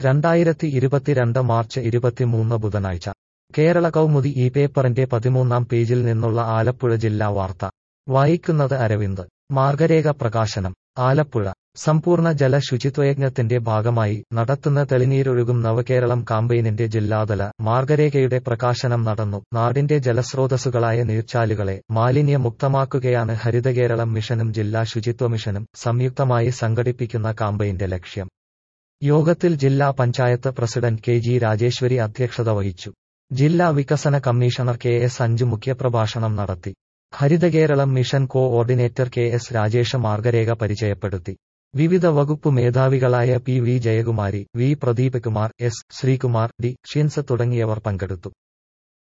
രണ്ടായിരത്തി ഇരുപത്തിരണ്ട് മാർച്ച് ഇരുപത്തിമൂന്ന് ബുധനാഴ്ച കേരള കൗമുദി ഈ പേപ്പറിന്റെ പതിമൂന്നാം പേജിൽ നിന്നുള്ള ആലപ്പുഴ ജില്ലാ വാർത്ത വായിക്കുന്നത് അരവിന്ദ് മാർഗരേഖ പ്രകാശനം ആലപ്പുഴ സമ്പൂർണ്ണ ജല ശുചിത്വയജ്ഞത്തിന്റെ ഭാഗമായി നടത്തുന്ന തെളിനീരൊഴുകും നവകേരളം കാമ്പയിനിന്റെ ജില്ലാതല മാർഗരേഖയുടെ പ്രകാശനം നടന്നു നാടിന്റെ ജലസ്രോതസ്സുകളായ നീർച്ചാലുകളെ മാലിന്യമുക്തമാക്കുകയാണ് ഹരിതകേരളം മിഷനും ജില്ലാ ശുചിത്വ മിഷനും സംയുക്തമായി സംഘടിപ്പിക്കുന്ന കാമ്പയിന്റെ ലക്ഷ്യം യോഗത്തിൽ ജില്ലാ panchayat president K G Rajeshwari അധ്യക്ഷത വഹിച്ചു ജില്ലാ വികസന കമ്മീഷണർ കെ എസ് അഞ്ചു മുഖ്യപ്രഭാഷണം നടത്തി Harithakeralam mission coordinator K S Rajesh മാർഗരേഖ പരിചയപ്പെടുത്തി വിവിധ വകുപ്പ് മേധാവികളായ P V Jayakumari V Pradeep Kumar S Sreekumar D Shins തുടങ്ങിയവർ പങ്കെടുത്തു